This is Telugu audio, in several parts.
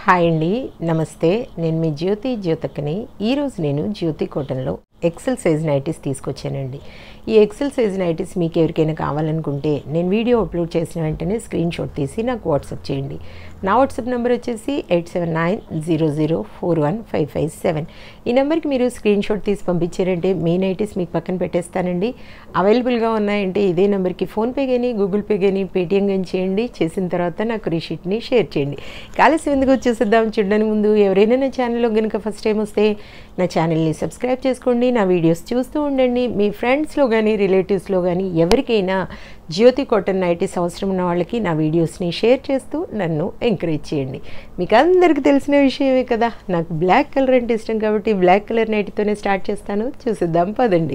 హాయ్ అండి నమస్తే నేను మీ జ్యోతి జ్యోతక్కని ఈరోజు నేను జ్యోతి కోటన్లో ఎక్సెల్ సైజ్ నైటీస్ తీసుకొచ్చానండి ఈ ఎక్సెల్ సైజ్ నైటీస్ మీకు ఎవరికైనా కావాలనుకుంటే నేను వీడియో అప్లోడ్ చేసిన వెంటనే స్క్రీన్ షాట్ తీసి నాకు వాట్సాప్ చేయండి నా వాట్సాప్ నెంబర్ వచ్చేసి eight seven nine zero zero four one five five seven ఈ నెంబర్కి మీరు స్క్రీన్ షాట్ తీసి పంపించారంటే మీ నైటీస్ మీకు పక్కన పెట్టేస్తానండి అవైలబుల్గా ఉన్నాయంటే ఇదే నెంబర్కి ఫోన్పే కానీ గూగుల్ పే కానీ పేటిఎం కానీ చేయండి చేసిన తర్వాత నాకు రిషీట్ని షేర్ చేయండి కాలస్యం ఎందుకు వచ్చేసిద్దాం చూడడానికి ముందు ఎవరైనా నా ఛానల్లో కనుక ఫస్ట్ టైం వస్తే నా ఛానల్ని సబ్స్క్రైబ్ చేసుకోండి నా వీడియోస్ చూస్తూ ఉండండి మీ ఫ్రెండ్స్లో కానీ రిలేటివ్స్లో కానీ ఎవరికైనా జ్యోతి కాటన్ నైటీస్ అవసరం ఉన్న వాళ్ళకి నా వీడియోస్ని షేర్ చేస్తూ నన్ను ఎంకరేజ్ చేయండి మీకు అందరికీ తెలిసిన విషయమే కదా నాకు బ్లాక్ కలర్ అంటే ఇష్టం కాబట్టి బ్లాక్ కలర్ నైటీతోనే స్టార్ట్ చేస్తాను చూసిద్దాం పదండి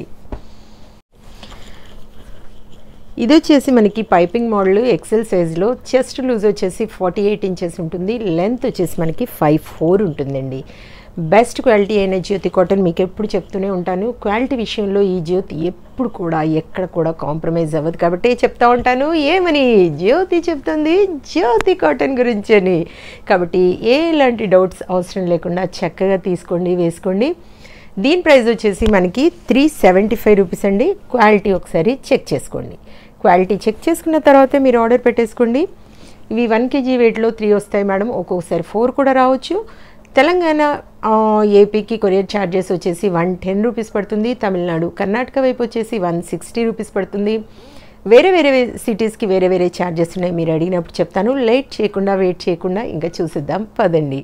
ఇది వచ్చేసి మనకి పైపింగ్ మోడల్ ఎక్సెల్ సైజ్లో చెస్ట్ లూజ్ వచ్చేసి ఫార్టీ ఎయిట్ ఇంచెస్ ఉంటుంది లెంత్ వచ్చేసి మనకి ఫైవ్ ఫోర్ ఉంటుందండి బెస్ట్ క్వాలిటీ అయిన జ్యోతి కాటన్ మీకు ఎప్పుడు చెప్తూనే ఉంటాను క్వాలిటీ విషయంలో ఈ జ్యోతి ఎప్పుడు కూడా ఎక్కడ కూడా కాంప్రమైజ్ అవ్వదు కాబట్టి చెప్తా ఉంటాను ఏమని జ్యోతి చెప్తుంది జ్యోతి కాటన్ గురించి అని కాబట్టి ఎలాంటి డౌట్స్ అవసరం లేకుండా చక్కగా తీసుకోండి వేసుకోండి దీని ప్రైస్ వచ్చేసి మనకి త్రీ సెవెంటీ ఫైవ్ రూపీస్ అండి క్వాలిటీ ఒకసారి చెక్ చేసుకోండి క్వాలిటీ చెక్ చేసుకున్న తర్వాత మీరు ఆర్డర్ పెట్టేసుకోండి ఇవి వన్ కేజీ వెయిట్లో త్రీ వస్తాయి మేడం ఒక్కొక్కసారి ఫోర్ కూడా రావచ్చు తెలంగాణ ఏపీకి కొరియర్ ఛార్జెస్ వచ్చేసి వన్ టెన్ రూపీస్ పడుతుంది తమిళనాడు కర్ణాటక వైపు వచ్చేసి వన్ సిక్స్టీ రూపీస్ పడుతుంది వేరే వేరే సిటీస్కి వేరే వేరే ఛార్జెస్ ఉన్నాయి మీరు అడిగినప్పుడు చెప్తాను లేట్ చేయకుండా వెయిట్ చేయకుండా ఇంకా చూసిద్దాం పదండి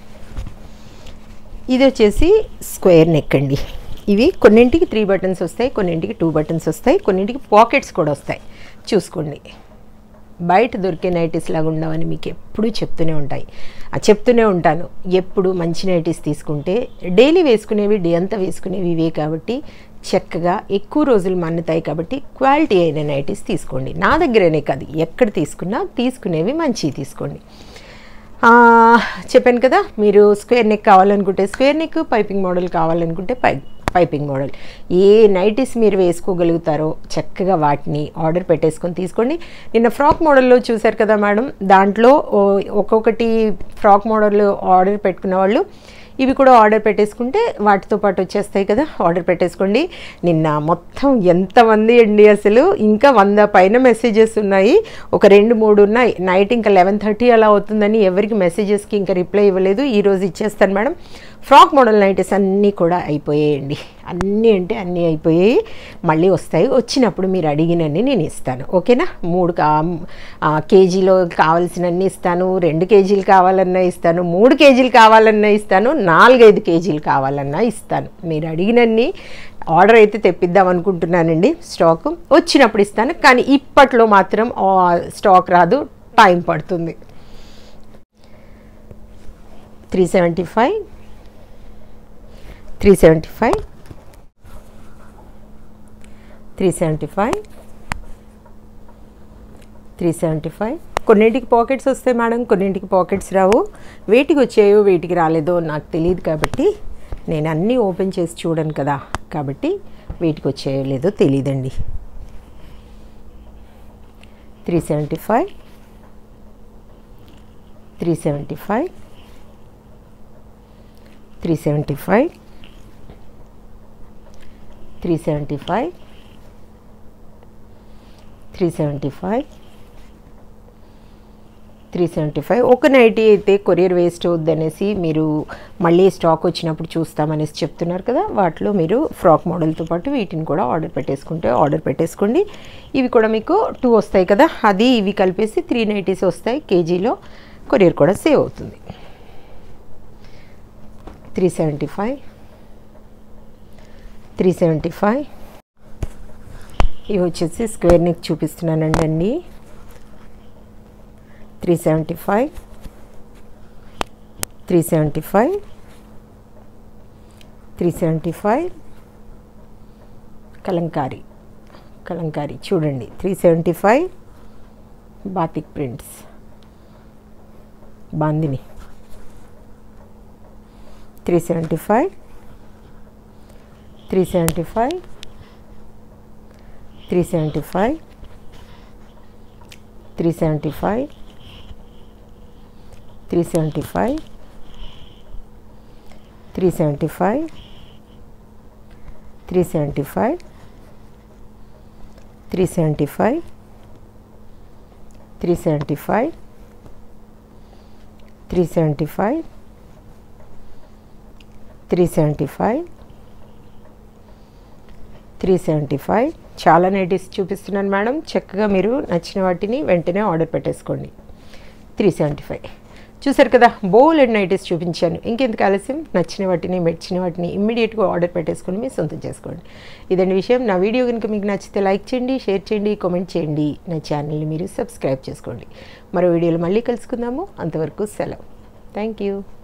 ఇది వచ్చేసి స్క్వేర్ నెక్ అండి ఇవి కొన్నింటికి త్రీ బటన్స్ వస్తాయి కొన్నింటికి టూ బటన్స్ వస్తాయి కొన్నింటికి పాకెట్స్ కూడా వస్తాయి చూసుకోండి బయట దొరికే నైటీస్ లాగా ఉండవని మీకు ఎప్పుడూ చెప్తూనే ఉంటాయి ఆ చెప్తూనే ఉంటాను ఎప్పుడు మంచి నైటీస్ తీసుకుంటే డైలీ వేసుకునేవి డే అంతా వేసుకునేవి ఇవే కాబట్టి చక్కగా ఎక్కువ రోజులు మన్నుతాయి కాబట్టి క్వాలిటీ అయిన నైటీస్ తీసుకోండి నా దగ్గరనే కాదు ఎక్కడ తీసుకున్నా తీసుకునేవి మంచివి తీసుకోండి చెప్పాను కదా మీరు స్క్వేర్ నెక్ కావాలనుకుంటే స్క్వేర్ నెక్ పైపింగ్ మోడల్ కావాలనుకుంటే పై పైపింగ్ మోడల్ ఏ నైటీస్ మీరు వేసుకోగలుగుతారో చక్కగా వాటిని ఆర్డర్ పెట్టేసుకొని తీసుకోండి నిన్న ఫ్రాక్ మోడల్లో చూశారు కదా మేడం దాంట్లో ఒక్కొక్కటి ఫ్రాక్ మోడల్ ఆర్డర్ పెట్టుకున్న వాళ్ళు ఇవి కూడా ఆర్డర్ పెట్టేసుకుంటే వాటితో పాటు వచ్చేస్తాయి కదా ఆర్డర్ పెట్టేసుకోండి నిన్న మొత్తం ఎంతమంది అండి అసలు ఇంకా వంద పైన మెసేజెస్ ఉన్నాయి ఒక రెండు మూడు ఉన్నాయి నైట్ ఇంకా లెవెన్ థర్టీ అలా అవుతుందని ఎవరికి మెసేజెస్కి ఇంకా రిప్లై ఇవ్వలేదు ఈరోజు ఇచ్చేస్తాను మేడం ఫ్రాక్ మోడల్ నైటీస్ అన్నీ కూడా అయిపోయాయండి అన్నీ అంటే అన్నీ అయిపోయాయి మళ్ళీ వస్తాయి వచ్చినప్పుడు మీరు అడిగినన్ని నేను ఇస్తాను ఓకేనా మూడు కా కేజీలో కావాల్సినన్ని ఇస్తాను రెండు కేజీలు కావాలన్నా ఇస్తాను మూడు కేజీలు కావాలన్నా ఇస్తాను నాలుగైదు కేజీలు కావాలన్నా ఇస్తాను మీరు అడిగినన్ని ఆర్డర్ అయితే తెప్పిద్దాం అనుకుంటున్నానండి స్టాక్ వచ్చినప్పుడు ఇస్తాను కానీ ఇప్పట్లో మాత్రం స్టాక్ రాదు టైం పడుతుంది three seventy five three seventy five three seventy five three seventy five కొన్నింటికి పాకెట్స్ వస్తాయి మేడం కొన్నింటికి పాకెట్స్ రావు వేటికి వచ్చాయో వేటికి రాలేదో నాకు తెలియదు కాబట్టి నేను అన్నీ ఓపెన్ చేసి చూడను కదా కాబట్టి వేటికి వచ్చాయో లేదో తెలియదండి three seventy five three seventy five three seventy five three seventy five three seventy five three seventy five ఒక నైటీ అయితే కొరియర్ వేస్ట్ అవుద్దనేసి మీరు మళ్ళీ స్టాక్ వచ్చినప్పుడు చూస్తామనేసి చెప్తున్నారు కదా వాటిలో మీరు ఫ్రాక్ మోడల్తో పాటు వీటిని కూడా ఆర్డర్ పెట్టేసుకుంటే ఆర్డర్ పెట్టేసుకోండి ఇవి కూడా మీకు టూ వస్తాయి కదా అది ఇవి కలిపేసి త్రీ నైటీస్ వస్తాయి కేజీలో కొరియర్ కూడా సేవ్ అవుతుంది three seventy five three seventy five ఇవి వచ్చేసి స్క్వేర్ నెక్ చూపిస్తున్నానండి అండి three seventy five three seventy five three seventy five Kalamkari Kalamkari చూడండి three seventy five batik prints bandhani three seventy five three seventy five three seventy five three seventy five three seventy five three seventy five three seventy five three seventy five three seventy five three seventy five three seventy five three seventy five చాలా నైటీస్ చూపిస్తున్నాను మేడం చక్కగా మీరు నచ్చిన వాటిని వెంటనే ఆర్డర్ పెట్టేసుకోండి త్రీ సెవెంటీ ఫైవ్ చూసారు కదా బోల్ అండ్ నైటీస్ చూపించాను ఇంకెందుకు ఆలస్యం నచ్చిన వాటిని మెచ్చిన వాటిని ఇమ్మీడియట్గా ఆర్డర్ పెట్టేసుకొని మీ సొంతం చేసుకోండి ఇదండి విషయం నా వీడియో కనుక మీకు నచ్చితే లైక్ చేయండి షేర్ చేయండి కామెంట్ చేయండి నా ఛానల్ని మీరు సబ్స్క్రైబ్ చేసుకోండి మరో వీడియోలో మళ్ళీ కలుసుకుందాము అంతవరకు సెలవు థ్యాంక్ యూ